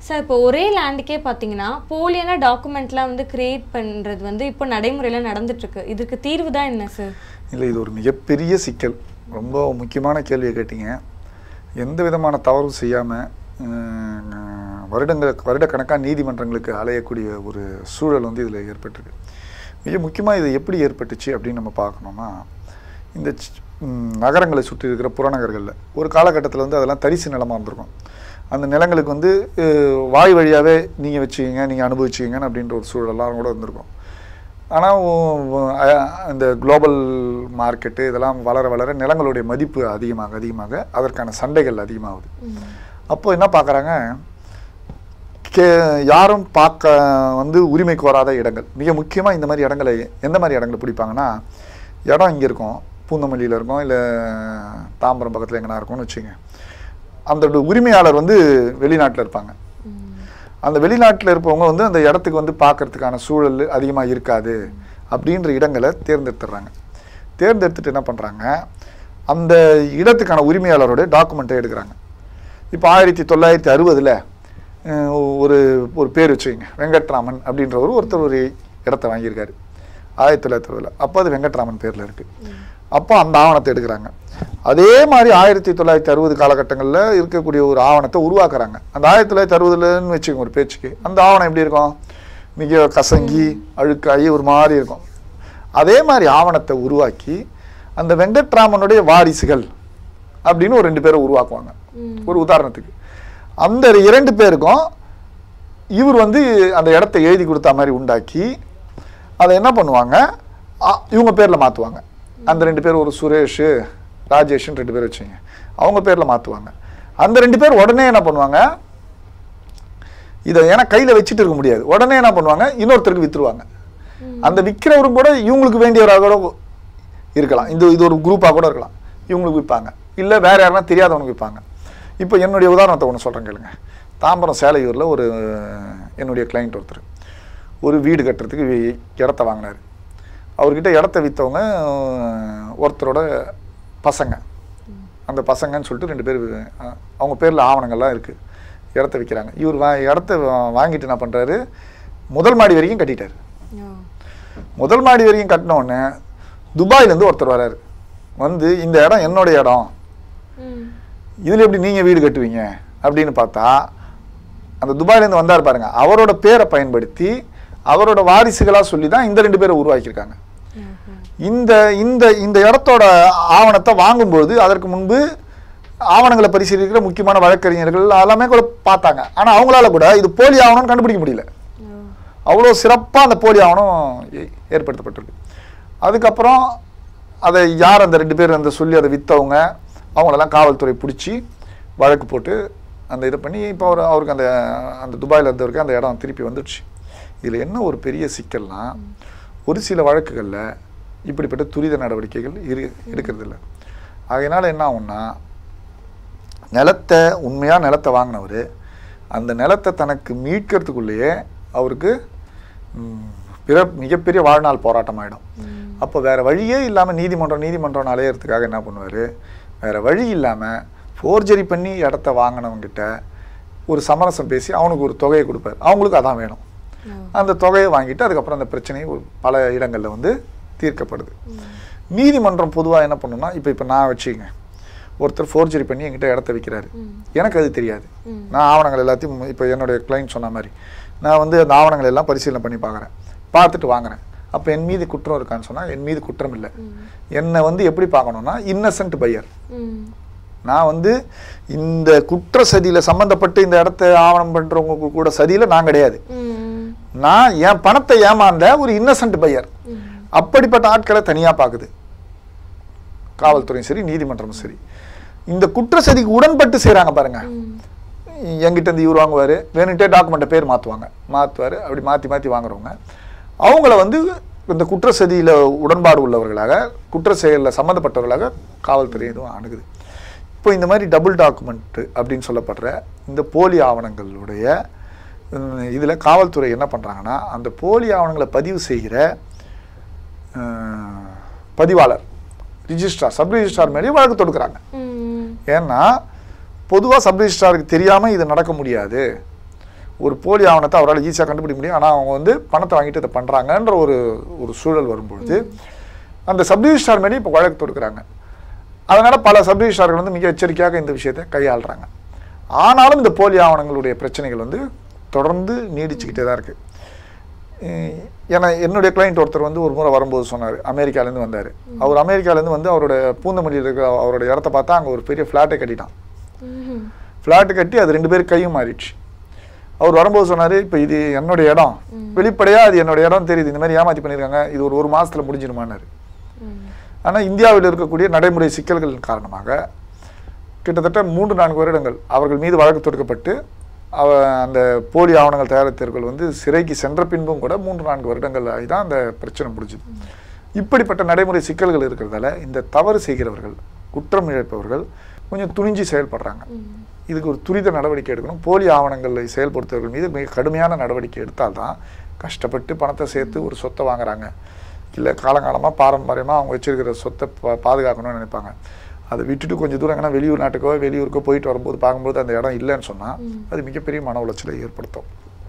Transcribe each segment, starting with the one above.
Sir இப்போ ஒரே லேண்டுக்கே பார்த்தீங்கன்னா போலியான டாக்குமெண்ட்லாம் வந்து கிரியேட் பண்ணுறது வந்து இப்போ நடைமுறையில் நடந்துட்டு இருக்கு இதுக்கு தீர்வு தான் என்ன சார் இல்லை இது ஒரு மிகப்பெரிய சிக்கல் ரொம்ப முக்கியமான கேள்வியை கேட்டீங்க எந்த விதமான தவறும் செய்யாமல் வருடங்கள் வருடக்கணக்காக நீதிமன்றங்களுக்கு அலையக்கூடிய ஒரு சூழல் வந்து இதில் ஏற்பட்டிருக்கு மிக முக்கியமாக இது எப்படி ஏற்பட்டுச்சு அப்படின்னு நம்ம பார்க்கணும்னா இந்த சி- ம், நகரங்களை சுற்றி இருக்கிற புறநகர்களில் ஒரு காலகட்டத்தில் வந்து அதெல்லாம் தரிசு நிலமாக இருந்திருக்கும் அந்த நிலங்களுக்கு வந்து அஹ், வாய் வழியாகவே நீங்கள் வச்சுக்கிங்க நீங்கள் அனுபவிச்சுக்கிங்கன்னு அப்படின்ற ஒரு சூழலெல்லாம் கூட இருந்திருக்கும் ஆனால் இந்த குளோபல் மார்க்கெட்டு இதெல்லாம் வளர வளர நிலங்களுடைய மதிப்பு அதிகமாக அதிகமாக அதற்கான சண்டைகள் அதிகமாகுது அப்போ என்ன பார்க்குறாங்க கே யாரும் பார்க்க வந்து உரிமை கோராத இடங்கள் மிக முக்கியமாக இந்த மாதிரி இடங்களை எந்த மாதிரி இடங்களை பிடிப்பாங்கன்னா இடம் இங்கே இருக்கும் பூந்தமல்லியில் இருக்கும் இல்லை தாம்பரம் பக்கத்தில் எங்கன்னா இருக்கும்னு வச்சுங்க அந்த உரிமையாளர் வந்து வெளிநாட்டில் இருப்பாங்க அந்த வெளிநாட்டில் இருப்பவங்க வந்து அந்த இடத்துக்கு வந்து பார்க்கறதுக்கான சூழல் அதிகமாக இருக்காது அப்படின்ற இடங்களை தேர்ந்தெடுத்துடுறாங்க தேர்ந்தெடுத்துட்டு என்ன பண்ணுறாங்க அந்த இடத்துக்கான உரிமையாளரோட டாக்குமெண்ட்டை எடுக்கிறாங்க இப்போ ஆயிரத்தி தொள்ளாயிரத்தி அறுபதில் ஒரு ஒரு பேர் வச்சுக்கோங்க வெங்கட்ராமன் அப்படின்றவர் ஒருத்தர் ஒரு இடத்த வாங்கியிருக்காரு ஆயிரத்தி தொள்ளாயிரத்தி அறுபதில் அப்போ அது வெங்கட்ராமன் பேரில் இருக்குது அப்போ அந்த ஆவணத்தை எடுக்கிறாங்க அதே மாதிரி ஆயிரத்தி தொள்ளாயிரத்தி அறுபது காலகட்டங்களில் இருக்கக்கூடிய ஒரு ஆவணத்தை உருவாக்குறாங்க அந்த ஆயிரத்தி தொள்ளாயிரத்தி அறுபதுலன்னு வச்சுக்கோங்க ஒரு பேச்சுக்கு அந்த ஆவணம் எப்படி இருக்கும் மிக கசங்கி அழுக்காகி ஒரு மாதிரி இருக்கும் அதே மாதிரி ஆவணத்தை உருவாக்கி அந்த வெங்கட்ராமனுடைய வாரிசுகள் அப்படின்னு ஒரு ரெண்டு பேரை உருவாக்குவாங்க ஒரு உதாரணத்துக்கு அந்த இரண்டு பேருக்கும் இவர் வந்து அந்த இடத்த எழுதி கொடுத்த மாதிரி உண்டாக்கி அதை என்ன பண்ணுவாங்க அ- இவங்க பேரில் மாற்றுவாங்க அந்த ரெண்டு பேர் ஒரு சுரேஷ் ராஜேஷ்னு ரெண்டு பேர் வச்சுங்க அவங்க பேரில் மாற்றுவாங்க அந்த ரெண்டு பேர் உடனே என்ன பண்ணுவாங்க இதை ஏன்னா கையில் வச்சுட்டு இருக்க முடியாது உடனே என்ன பண்ணுவாங்க இன்னொருத்தருக்கு விற்றுருவாங்க அந்த விற்கிறவரும் கூட இவங்களுக்கு வேண்டியவராக கூட இருக்கலாம் இந்த இது ஒரு குரூப்பாக கூட இருக்கலாம் இவங்களுக்கு விற்பாங்க இல்லை வேற யாருன்னா தெரியாதவனுக்கு விற்பாங்க இப்போ என்னுடைய உதாரணத்தை ஒன்று சொல்கிறேன் கேளுங்க தாம்பரம் சேலையூரில் ஒரு என்னுடைய கிளைண்ட் ஒருத்தர் ஒரு வீடு கட்டுறதுக்கு வி- இடத்த வாங்கினார் அவர்கிட்ட இடத்த விற்றவங்க ஒருத்தரோட பசங்க அந்த பசங்கன்னு சொல்லிட்டு ரெண்டு பேர் அஹ், அவங்க பேரில் ஆவணங்கள்லாம் இருக்குது இடத்த விற்கிறாங்க இவர் வா இடத்த வா- வாங்கிட்டு என்ன பண்ணுறாரு முதல் மாடி வரைக்கும் கட்டிட்டார் முதல் மாடி வரைக்கும் கட்டின உடனே துபாயிலேருந்து ஒருத்தர் வராரு வந்து இந்த இடம் என்னுடைய இடம் இதில் எப்படி நீங்கள் வீடு கட்டுவீங்க அப்படின்னு பார்த்தா அந்த துபாயிலேருந்து வந்தார் பாருங்க அவரோட பேரை பயன்படுத்தி அவரோட வாரிசுகளாக சொல்லி தான் இந்த ரெண்டு பேரை உருவாக்கியிருக்காங்க இந்த இந்த இந்த இடத்தோட ஆவணத்தை வாங்கும்போது அதற்கு முன்பு ஆவணங்களை பரிசீலிக்கிற முக்கியமான வழக்கறிஞர்கள் எல்லாமே கூட பார்த்தாங்க ஆனால் அவங்களால கூட இது போலி ஆவணம்னு கண்டுபிடிக்க முடியல அவ்வளோ சிறப்பாக அந்த போலி ஆவணம் ஏ- ஏற்படுத்தப்பட்டிருக்கு அதுக்கப்புறம் அதை யார் அந்த ரெண்டு பேர் அந்த சொல்லி அதை விற்றவங்க அவங்களெல்லாம் காவல்துறை பிடிச்சி வழக்கு போட்டு அந்த இதை பண்ணி இப்போ அவர் அவருக்கு அந்த அந்த துபாயில் இருந்தவருக்கு அந்த இடம் திருப்பி வந்துடுச்சு இதில் என்ன ஒரு பெரிய சிக்கல்னா ஒரு சில வழக்குகளில் இப்படிப்பட்ட துரித நடவடிக்கைகள் இரு எடுக்கிறதில்ல அதனால் என்ன ஆகும்னா நிலத்தை உண்மையாக நிலத்தை வாங்கினவர் அந்த நிலத்தை தனக்கு மீட்கிறதுக்குள்ளேயே அவருக்கு ம், பிற மிகப்பெரிய வாழ்நாள் போராட்டம் ஆகிடும் அப்போ வேற வழியே இல்லாமல் நீதிமன்றம் நீதிமன்றம் அலையிறதுக்காக என்ன பண்ணுவார் வேற வழி இல்லாமல் ஃபோர்ஜரி பண்ணி இடத்த வாங்கினவங்கிட்ட ஒரு சமரசம் பேசி அவனுக்கு ஒரு தொகையை கொடுப்பார் அவங்களுக்கு அதான் வேணும் அந்த தொகையை வாங்கிட்டு அதுக்கப்புறம் அந்த பிரச்சனை ஒரு பல இடங்களில் வந்து தீர்க்கப்படுது நீதிமன்றம் பொதுவாக என்ன பண்ணுன்னா இப்போ இப்போ நான் வச்சுக்கங்க ஒருத்தர் ஃபோர்ஜரி பண்ணி என்கிட்ட இடத்த விற்கிறாரு எனக்கு அது தெரியாது நான் ஆவணங்கள் எல்லாத்தையும் இப்போ என்னுடைய கிளைண்ட் சொன்ன மாதிரி நான் வந்து அந்த ஆவணங்கள் எல்லாம் பரிசீலனை பண்ணி பார்க்குறேன் பார்த்துட்டு வாங்குறேன் அப்போ என் மீது குற்றம் இருக்கான்னு சொன்னால் என் மீது குற்றம் இல்லை என்னை வந்து எப்படி பார்க்கணுன்னா இன்னசென்ட் பையர் நான் வந்து இந்த குற்ற சதியில் சம்மந்தப்பட்டு இந்த இடத்த ஆவணம் பண்ணுறவங்க கூட சதியில் நான் கிடையாது நான் என் பணத்தை ஏமாந்த ஒரு இன்னசென்ட் பையர் அப்படிப்பட்ட ஆட்களை தனியாக பார்க்குது காவல்துறையும் சரி நீதிமன்றமும் சரி இந்த குற்ற சதிக்கு உடன்பட்டு செய்கிறாங்க பாருங்க என்கிட்ட இருந்து இவர் வாங்குவார் வேணுன்ட்டே டாக்குமெண்ட்டை பேர் மாற்றுவாங்க மாற்றுவார் அப்படி மாற்றி மாற்றி வாங்குறவங்க அவங்கள வந்து இந்த குற்ற சதியில் உடன்பாடு உள்ளவர்களாக குற்ற செயலில் சம்மந்தப்பட்டவர்களாக காவல்துறை எதுவும் அணுகுது இப்போ இந்த மாதிரி டபுள் டாக்குமெண்ட் அப்படின்னு சொல்லப்படுற இந்த போலி ஆவணங்களுடைய இதில் காவல்துறை என்ன பண்ணுறாங்கன்னா அந்த போலி ஆவணங்களை பதிவு செய்கிற அஹ், பதிவாளர் ரிஜிஸ்ட்ரார் சப் ரிஜிஸ்ட்ரார் மேலேயும் வழக்கு தொடுக்குறாங்க ஏன்னா பொதுவாக சப் ரிஜிஸ்ட்ராருக்கு தெரியாமல் இது நடக்க முடியாது ஒரு போலி ஆவணத்தை அவரால் ஈஸியாக கண்டுபிடிக்க முடியும் ஆனால் அவங்க வந்து பணத்தை வாங்கிட்டு இதை பண்ணுறாங்கன்ற ஒரு ஒரு சூழல் வரும்பொழுது அந்த சப்ரிஜிஸ்டார் மேலே இப்போ வழக்கு தொடுக்கிறாங்க அதனால் பல சப்ரிஜிஸ்டார்கள் வந்து மிக எச்சரிக்கையாக இந்த விஷயத்தை கையாளுறாங்க ஆனாலும் இந்த போலி ஆவணங்களுடைய பிரச்சனைகள் வந்து தொடர்ந்து நீடிச்சுக்கிட்டே தான் இருக்குது ஏன்னா என்னுடைய கிளைண்ட் ஒருத்தர் வந்து ஒரு முறை வரும்போது சொன்னார் அமெரிக்காலேருந்து வந்தார் அவர் அமெரிக்காலேருந்து வந்து அவரோட பூந்தமல்லியில் இருக்கிற அவரோட இடத்த பார்த்தா அங்கே ஒரு பெரிய ஃப்ளாட்டை கட்டிட்டான் ம்ஹும். ஃப்ளாட்டு கட்டி அது ரெண்டு பேரும் கையும் மாறிடுச்சு அவர் வரும்போது சொன்னார் இப்போ இது என்னுடைய இடம் வெளிப்படையாக அது என்னோட இடம் தெரியுது இந்த மாதிரி ஏமாத்தி பண்ணியிருக்காங்க இது ஒரு ஒரு மாதத்தில் முடிஞ்சிருமான்னாரு ம். ஆனால் இந்தியாவில் இருக்கக்கூடிய நடைமுறை சிக்கல்கள் காரணமாக கிட்டத்தட்ட மூன்று நான்கு வருடங்கள் அவர்கள் மீது வழக்கு தொடுக்கப்பட்டு அவ அந்த போலி ஆவணங்கள் தயாரித்தவர்கள் வந்து சிறைக்கு சென்ற பின்பும் கூட மூன்று நான்கு வருடங்கள் ஆகி தான் அந்த பிரச்சனை முடிஞ்சுது இப்படிப்பட்ட நடைமுறை சிக்கல்கள் இருக்கிறதால இந்த தவறு செய்கிறவர்கள் குற்றம் இழைப்பவர்கள் கொஞ்சம் துணிஞ்சு செயல்படுறாங்க இதுக்கு ஒரு துரித நடவடிக்கை எடுக்கணும் போலி ஆவணங்களை செயல்படுத்துவர்கள் மீது மிக கடுமையான நடவடிக்கை எடுத்தால்தான் கஷ்டப்பட்டு பணத்தை சேர்த்து ஒரு சொத்தை வாங்குறாங்க இல்லை காலங்காலமாக பாரம்பரியமாக அவங்க வச்சிருக்கிற சொத்தை பா பாதுகாக்கணும்னு நினைப்பாங்க அதை விட்டுட்டு கொஞ்சம் தூரம் எங்கன்னா வெளியூர் நாட்டுக்கோ வெளியூருக்கோ போயிட்டு வரும்போது பார்க்கும்போது அந்த இடம் இல்லைன்னு சொன்னால் அது மிகப்பெரிய மன உளைச்சலை ஏற்படுத்தும்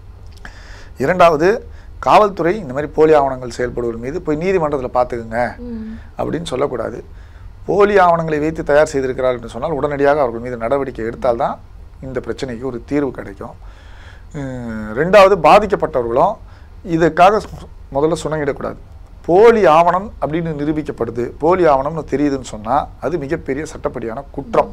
இரண்டாவது காவல்துறை இந்த மாதிரி போலி ஆவணங்கள் செயல்படுவதன் மீது போய் நீதிமன்றத்தில் பார்த்துக்குங்க ம். அப்படின்னு சொல்லக்கூடாது போலி ஆவணங்களை வைத்து தயார் செய்திருக்கிறார்கள் என்று சொன்னால் உடனடியாக அவர்கள் மீது நடவடிக்கை எடுத்தால்தான் இந்த பிரச்சனைக்கு ஒரு தீர்வு கிடைக்கும் உம், ரெண்டாவது பாதிக்கப்பட்டவர்களும் இதுக்காக சு- முதல்ல சுணங்கிடக்கூடாது போலி ஆவணம் அப்படின்னு நிரூபிக்கப்படுது போலி ஆவணம்னு தெரியுதுன்னு சொன்னால் அது மிகப்பெரிய சட்டப்படியான குற்றம்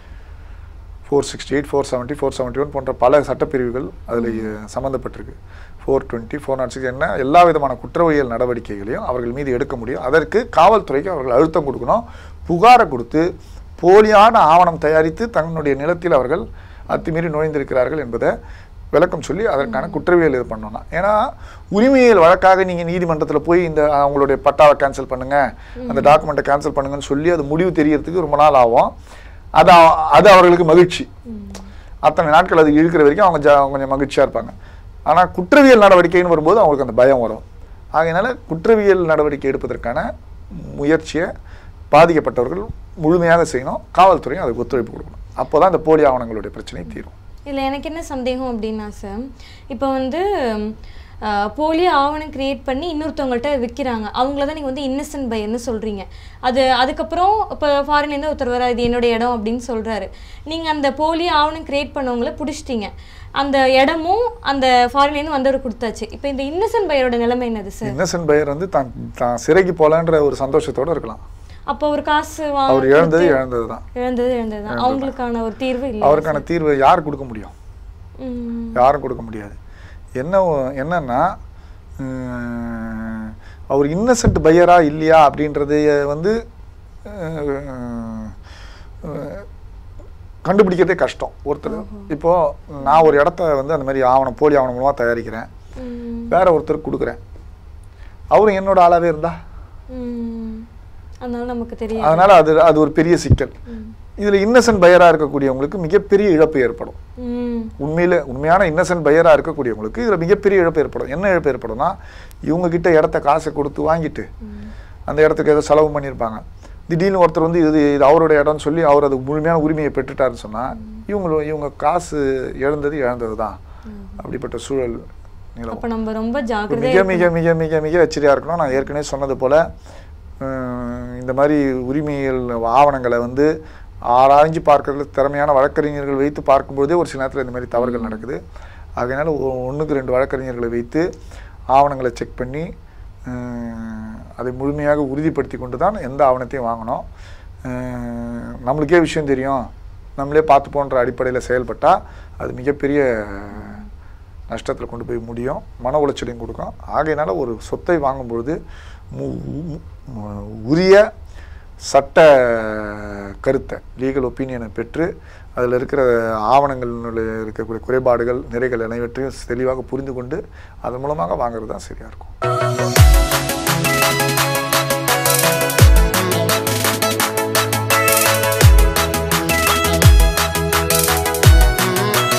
four sixty eight four seventy four seventy one போன்ற பல சட்டப்பிரிவுகள் அதில் சம்மந்தப்பட்டிருக்கு four twenty four nought six என்ன எல்லா விதமான குற்றவியல் நடவடிக்கைகளையும் அவர்கள் மீது எடுக்க முடியும் அதற்கு காவல்துறைக்கு அவர்கள் அழுத்தம் கொடுக்கணும் புகாரை கொடுத்து போலியான ஆவணம் தயாரித்து தன்னுடைய நிலத்தில் அவர்கள் அத்துமீறி நுழைந்திருக்கிறார்கள் என்பதை விளக்கம் சொல்லி அதற்கான குற்றவியல் இது பண்ணணும் ஏன்னா உரிமையியல் வழக்காக நீங்கள் நீதிமன்றத்தில் போய் இந்த அவங்களுடைய பட்டாவை கேன்சல் பண்ணுங்க அந்த டாக்குமெண்ட்டை கேன்சல் பண்ணுங்கன்னு சொல்லி அது முடிவு தெரியறதுக்கு ரொம்ப நாள் ஆகும் அது அவ- அது அவர்களுக்கு மகிழ்ச்சி அத்தனை நாட்கள் அது இழுக்கிற வரைக்கும் அவங்க ஜா- கொஞ்சம் மகிழ்ச்சியாக இருப்பாங்க ஆனால் குற்றவியல் நடவடிக்கைன்னு வரும்போது அவங்களுக்கு அந்த பயம் வரும் ஆகையினால குற்றவியல் நடவடிக்கை எடுப்பதற்கான முயற்சியை பாதிக்கப்பட்டவர்கள் முழுமையாக செய்யணும் காவல்துறையும் அதுக்கு ஒத்துழைப்பு கொடுக்கணும் அப்போ தான் இந்த போலி ஆவணங்களுடைய பிரச்சனை தீரும் இதில் எனக்கு என்ன சந்தேகம் அப்படின்னா சார் இப்போ வந்து அஹ், போலி ஆவணம் கிரியேட் பண்ணி இன்னொருத்தவங்கள்ட்ட விற்கிறாங்க அவங்கள தான் நீங்கள் வந்து இன்னசென்ட் பையர்னு சொல்கிறீங்க அது அதுக்கப்புறம் இப்போ ஃபாரின்லேருந்து ஒருத்தர் வர இது என்னோட இடம் அப்படின்னு சொல்கிறாரு நீங்கள் அந்த போலி ஆவணம் கிரியேட் பண்ணவங்கள பிடிச்சிட்டீங்க அந்த இடமும் அந்த ஃபாரின்லேருந்து வந்தவர் கொடுத்தாச்சு இப்போ இந்த இன்னசென்ட் பையரோட நிலைமை என்னது சார் இன்னசென்ட் பையர் வந்து தான் தான் சிறைக்கு போகலான்ற ஒரு சந்தோஷத்தோட இருக்கலாம் அப்போ ஒரு காசு அவர் வாங்க இழந்தது இழந்தது தான் இழந்தது இழந்தது தான் அவங்களுக்கான ஒரு தீர்வு இல்லை அவருக்கான தீர்வை யார் கொடுக்க முடியும் ம் யாரும் கொடுக்க முடியாது என்ன ஒ- என்னன்னா உம், அவர் இன்னசென்ட் பையரா இல்லையா அப்படின்றது வந்து அஹ், அஹ், கண்டுபிடிக்கிறதே கஷ்டம் ஒருத்தர் இப்போ நான் ஒரு இடத்த வந்து அந்த மாதிரி ஆவணம் போலி ஆவணம் மூலமாக தயாரிக்கிறேன் ம் வேற ஒருத்தருக்கு கொடுக்குறேன் அவரும் என்னோட ஆளாவே இருந்தா ம். அதனால நமக்கு தெரியாது அதனால அது அது ஒரு பெரிய சிக்கல் ம். இதுல இன்னசென்ட் பையரா இருக்கக்கூடியவங்களுக்கு மிகப்பெரிய இழப்பு ஏற்படும் ம். உண்மையில உண்மையான இன்னசென்ட் பையராக இருக்கக்கூடியவங்களுக்கு இதில் மிகப்பெரிய இழப்பு ஏற்படும் என்ன இழப்பு ஏற்படும்னா இவங்க கிட்ட இடத்த காசை கொடுத்து வாங்கிட்டு அந்த இடத்துக்கு ஏதோ செலவு பண்ணியிருப்பாங்க திடீர்னு ஒருத்தர் வந்து இது இது அவரோட இடம்னு சொல்லி அவர் அதுக்கு முழுமையான உரிமையை பெற்றுட்டாருன்னு சொன்னால் இவங்க இவங்க காசு இழந்தது இழந்தது தான் அப்படிப்பட்ட சூழல் நிலவும் அப்ப நம்ம ரொம்ப இப்ப ஜாக்கிரதையா மிக மிக மிக மிக மிக எச்சரிக்கையாக இருக்கணும் நான் ஏற்கனவே சொன்னது போல் இந்த மாதிரி உரிமையியல் ஆவணங்களை வந்து ஆராய்ஞ்சு பார்க்கறதுல திறமையான வழக்கறிஞர்கள் வைத்து பார்க்கும்போதே ஒரு சில நேரத்தில் இந்த மாதிரி தவறுகள் நடக்குது அதனால ஒ- ஒண்ணுக்கு ரெண்டு வழக்கறிஞர்களை வைத்து ஆவணங்களை செக் பண்ணி அஹ், அதை முழுமையாக உறுதிப்படுத்தி கொண்டு தான் எந்த ஆவணத்தையும் வாங்கணும் அஹ், நம்மளுக்கே விஷயம் தெரியும் நம்மளே பார்த்து போன்ற அடிப்படையில் செயல்பட்டால் அது மிகப்பெரிய நஷ்டத்தில் கொண்டு போய் முடியும் மன உளைச்சலையும் கொடுக்கும் ஆகையினால ஒரு சொத்தை வாங்கும்பொழுது மு- மு- மு- உரிய சட்ட கருத்தை லீகல் ஒப்பீனியனை பெற்று அதில் இருக்கிற ஆவணங்களில் இருக்கக்கூடிய குறைபாடுகள் நிறைகள் அனைவற்றையும் தெளிவாக புரிந்து கொண்டு அதன் மூலமாக வாங்குறது தான் சரியாக இருக்கும்